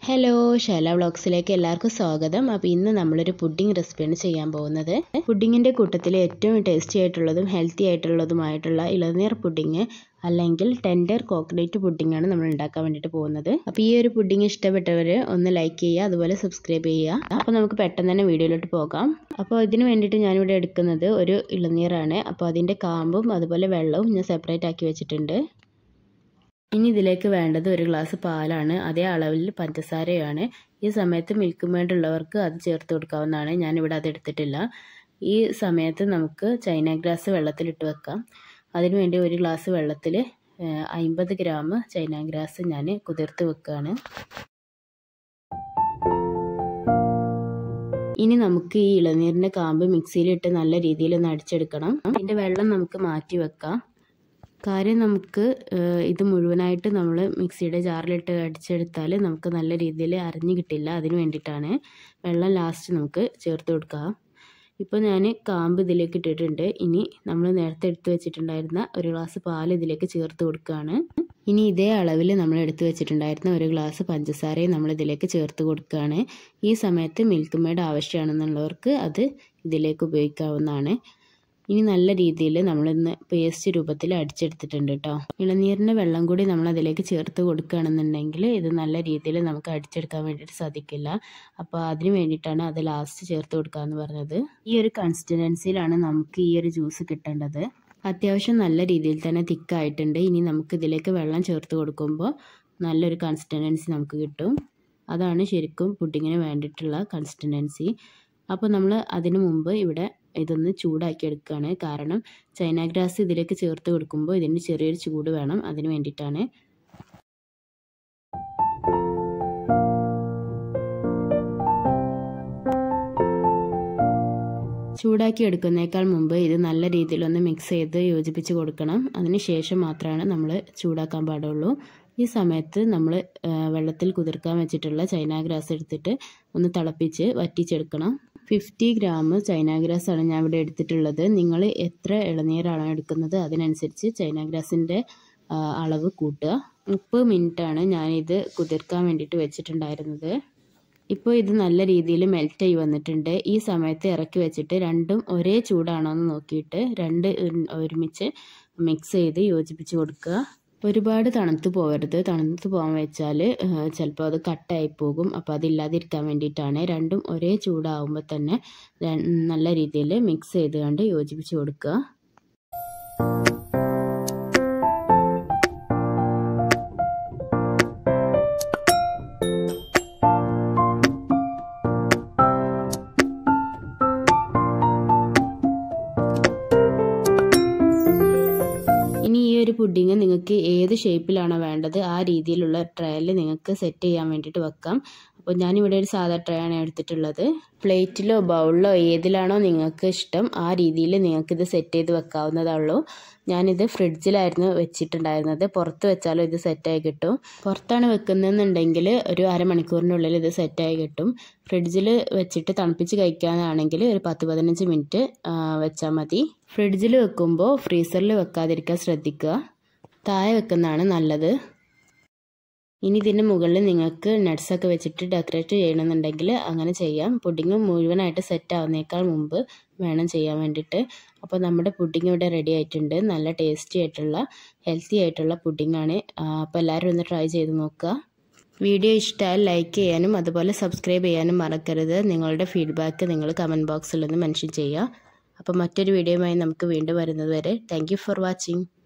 hello Shaila വ്ളോഗ്സിലേക്ക് എല്ലാവർക്കും സ്വാഗതം അപ്പോൾ ഇന്ന് നമ്മളൊരു പുഡിംഗ് റെസിപ്പിയാണ് ചെയ്യാൻ പോകുന്നത് പുഡിങ്ങിൻ്റെ കൂട്ടത്തിൽ ഏറ്റവും ടേസ്റ്റി ആയിട്ടുള്ളതും ഹെൽത്തി ആയിട്ടുള്ളതുമായിട്ടുള്ള ഇളനീർ പുഡിങ് അല്ലെങ്കിൽ ടെൻഡർ കോക്കനട്ട് പുഡിങ്ങാണ് നമ്മൾ ഉണ്ടാക്കാൻ വേണ്ടിയിട്ട് പോകുന്നത് അപ്പോൾ ഈ ഒരു പുഡിങ് ഇഷ്ടപ്പെട്ടവർ ഒന്ന് ലൈക്ക് ചെയ്യുക അതുപോലെ സബ്സ്ക്രൈബ് ചെയ്യുക അപ്പോൾ നമുക്ക് പെട്ടെന്ന് തന്നെ വീഡിയോയിലോട്ട് പോകാം അപ്പോൾ ഇതിന് വേണ്ടിയിട്ട് ഞാനിവിടെ എടുക്കുന്നത് ഒരു ഇളനീറാണ് അപ്പോൾ അതിൻ്റെ കാമ്പും അതുപോലെ വെള്ളവും ഞാൻ സെപ്പറേറ്റ് ആക്കി വെച്ചിട്ടുണ്ട് ഇനി ഇതിലേക്ക് വേണ്ടത് ഒരു ഗ്ലാസ് പാലാണ് അതേ അളവിൽ പഞ്ചസാരയാണ് ഈ സമയത്ത് മിൽക്ക് മേഡ് ഉള്ളവർക്ക് അത് ചേർത്ത് കൊടുക്കാവുന്നതാണ് ഞാനിവിടെ അത് എടുത്തിട്ടില്ല ഈ സമയത്ത് നമുക്ക് ചൈന ഗ്രാസ് വെള്ളത്തിലിട്ട് വെക്കാം അതിനുവേണ്ടി ഒരു ഗ്ലാസ് വെള്ളത്തിൽ അമ്പത് ഗ്രാം ചൈന ഗ്രാസ് ഞാൻ കുതിർത്ത് വെക്കുകയാണ് ഇനി നമുക്ക് ഈ ഇളനീരിൻ്റെ കാമ്പ് മിക്സിയിലിട്ട് നല്ല രീതിയിൽ ഒന്ന് അടിച്ചെടുക്കണം ഇതിൻ്റെ വെള്ളം നമുക്ക് മാറ്റി വെക്കാം കാര്യം നമുക്ക് ഇത് മുഴുവനായിട്ട് നമ്മൾ മിക്സിയുടെ ജാറിലിട്ട് അടിച്ചെടുത്താൽ നമുക്ക് നല്ല രീതിയിൽ അരഞ്ഞു കിട്ടില്ല അതിന് വേണ്ടിയിട്ടാണ് വെള്ളം ലാസ്റ്റ് നമുക്ക് ചേർത്ത് കൊടുക്കാം ഇപ്പോൾ ഞാൻ കാമ്പ് ഇതിലേക്ക് ഇട്ടിട്ടുണ്ട് ഇനി നമ്മൾ നേരത്തെ എടുത്തു വെച്ചിട്ടുണ്ടായിരുന്ന ഒരു ഗ്ലാസ് പാൽ ഇതിലേക്ക് ചേർത്ത് കൊടുക്കുകയാണ് ഇനി ഇതേ അളവിൽ നമ്മൾ എടുത്തു വെച്ചിട്ടുണ്ടായിരുന്ന ഒരു ഗ്ലാസ് പഞ്ചസാരയും നമ്മൾ ഇതിലേക്ക് ചേർത്ത് കൊടുക്കുകയാണ് ഈ സമയത്ത് മിൽക്ക് മേഡ് ആവശ്യമാണെന്നുള്ളവർക്ക് അത് ഇതിലേക്ക് ഉപയോഗിക്കാവുന്നതാണ് ഇനി നല്ല രീതിയിൽ നമ്മളിന്ന് പേസ്റ്റ് രൂപത്തിൽ അടിച്ചെടുത്തിട്ടുണ്ട് കേട്ടോ ഇളനീരിൻ്റെ വെള്ളം കൂടി നമ്മൾ അതിലേക്ക് ചേർത്ത് കൊടുക്കുകയാണെന്നുണ്ടെങ്കിൽ ഇത് നല്ല രീതിയിൽ നമുക്ക് അടിച്ചെടുക്കാൻ വേണ്ടിയിട്ട് സാധിക്കില്ല അപ്പോൾ അതിന് വേണ്ടിയിട്ടാണ് അത് ലാസ്റ്റ് ചേർത്ത് കൊടുക്കാമെന്ന് പറഞ്ഞത് ഈ ഒരു കൺസിസ്റ്റൻസിയിലാണ് നമുക്ക് ഈ ഒരു ജ്യൂസ് കിട്ടേണ്ടത് അത്യാവശ്യം നല്ല രീതിയിൽ തന്നെ തിക്കായിട്ടുണ്ട് ഇനി നമുക്ക് ഇതിലേക്ക് വെള്ളം ചേർത്ത് കൊടുക്കുമ്പോൾ നല്ലൊരു കൺസിസ്റ്റൻസി നമുക്ക് കിട്ടും അതാണ് ശരിക്കും പുഡിങ്ങിന് വേണ്ടിയിട്ടുള്ള കൺസിസ്റ്റൻസി അപ്പോൾ നമ്മൾ അതിനു മുമ്പ് ഇവിടെ ഇതൊന്ന് ചൂടാക്കി എടുക്കുകയാണ് കാരണം ചൈന ഗ്രാസ് ഇതിലേക്ക് ചേർത്ത് കൊടുക്കുമ്പോൾ ഇതിന് ചെറിയൊരു ചൂട് വേണം അതിന് വേണ്ടിയിട്ടാണ് ചൂടാക്കി എടുക്കുന്നേക്കാൾ മുമ്പ് ഇത് നല്ല രീതിയിലൊന്ന് മിക്സ് ചെയ്ത് യോജിപ്പിച്ച് കൊടുക്കണം അതിന് ശേഷം മാത്രമാണ് നമ്മൾ ചൂടാക്കാൻ പാടുള്ളൂ ഈ സമയത്ത് നമ്മൾ വെള്ളത്തിൽ കുതിർക്കാൻ വെച്ചിട്ടുള്ള ചൈന ഗ്രാസ് എടുത്തിട്ട് ഒന്ന് തിളപ്പിച്ച് വറ്റിച്ചെടുക്കണം ഫിഫ്റ്റി ഗ്രാം ചൈന ഗ്രാസ് ആണ് ഞാൻ ഇവിടെ എടുത്തിട്ടുള്ളത് നിങ്ങൾ എത്ര ഇളനീരാണോ എടുക്കുന്നത് അതിനനുസരിച്ച് ചൈന ഗ്രാസിൻ്റെ അളവ് കൂട്ടുക മുപ്പത് മിനിറ്റാണ് ഞാനിത് കുതിർക്കാൻ വേണ്ടിയിട്ട് വെച്ചിട്ടുണ്ടായിരുന്നത് ഇപ്പോൾ ഇത് നല്ല രീതിയിൽ മെൽറ്റായി വന്നിട്ടുണ്ട് ഈ സമയത്ത് ഇറക്കി വെച്ചിട്ട് രണ്ടും ഒരേ ചൂടാണോ എന്ന് നോക്കിയിട്ട് രണ്ട് ഒരുമിച്ച് മിക്സ് ചെയ്ത് യോജിപ്പിച്ച് കൊടുക്കുക ഒരുപാട് തണുത്ത് പോകരുത് തണുത്ത് പോകാൻ വെച്ചാൽ ചിലപ്പോൾ അത് കട്ടായി പോകും അപ്പോൾ അതില്ലാതിരിക്കാൻ വേണ്ടിയിട്ടാണ് രണ്ടും ഒരേ ചൂടാവുമ്പോൾ തന്നെ നല്ല രീതിയിൽ മിക്സ് ചെയ്ത് കണ്ട് യോജിപ്പിച്ച് കൊടുക്കുക ഇനി ഈ ഒരു പുഡിങ് നിങ്ങൾക്ക് ഏത് ഷേപ്പിലാണോ വേണ്ടത് ആ രീതിയിലുള്ള ട്രേയിൽ നിങ്ങൾക്ക് സെറ്റ് ചെയ്യാൻ വേണ്ടിയിട്ട് വെക്കാം അപ്പോൾ ഞാനിവിടെ ഒരു സാധാ ട്രേ ആണ് എടുത്തിട്ടുള്ളത് പ്ലേറ്റിലോ ബൗളിലോ ഏതിലാണോ നിങ്ങൾക്ക് ഇഷ്ടം ആ രീതിയിൽ നിങ്ങൾക്കിത് സെറ്റ് ചെയ്ത് വെക്കാവുന്നതുള്ളൂ ഞാനിത് ഫ്രിഡ്ജിലായിരുന്നു വെച്ചിട്ടുണ്ടായിരുന്നത് പുറത്ത് വെച്ചാലും ഇത് സെറ്റായി കിട്ടും പുറത്താണ് വെക്കുന്നതെന്നുണ്ടെങ്കിൽ ഒരു അരമണിക്കൂറിനുള്ളിൽ ഇത് സെറ്റായി കിട്ടും ഫ്രിഡ്ജിൽ വെച്ചിട്ട് തണുപ്പിച്ച് കഴിക്കാനാണെങ്കിൽ ഒരു പത്ത് പതിനഞ്ച് മിനിറ്റ് വെച്ചാൽ മതി ഫ്രിഡ്ജിൽ വെക്കുമ്പോൾ ഫ്രീസറിൽ വെക്കാതിരിക്കാൻ ശ്രദ്ധിക്കുക താഴെ വെക്കുന്നതാണ് നല്ലത് ഇനി ഇതിൻ്റെ മുകളിൽ നിങ്ങൾക്ക് നട്ട്സൊക്കെ വെച്ചിട്ട് ഡെക്കറേറ്റ് ചെയ്യണമെന്നുണ്ടെങ്കിൽ അങ്ങനെ ചെയ്യാം പുഡിങ് മുഴുവനായിട്ട് സെറ്റ് ആവുന്നേക്കാൾ മുമ്പ് വേണം ചെയ്യാൻ വേണ്ടിയിട്ട് അപ്പോൾ നമ്മുടെ പുഡിങ് ഇവിടെ റെഡി ആയിട്ടുണ്ട് നല്ല ടേസ്റ്റി ആയിട്ടുള്ള ഹെൽത്തി ആയിട്ടുള്ള പുഡിങ്ങാണ് അപ്പോൾ എല്ലാവരും ഒന്ന് ട്രൈ ചെയ്ത് നോക്കുക വീഡിയോ ഇഷ്ടമായാൽ ലൈക്ക് ചെയ്യാനും അതുപോലെ സബ്സ്ക്രൈബ് ചെയ്യാനും മറക്കരുത് നിങ്ങളുടെ ഫീഡ്ബാക്ക് നിങ്ങൾ കമൻറ്റ് ബോക്സിൽ ഒന്ന് മെൻഷൻ ചെയ്യുക അപ്പോൾ മറ്റൊരു വീഡിയോയുമായി നമുക്ക് വീണ്ടും വരുന്നത് വരെ താങ്ക് ഫോർ വാച്ചിങ്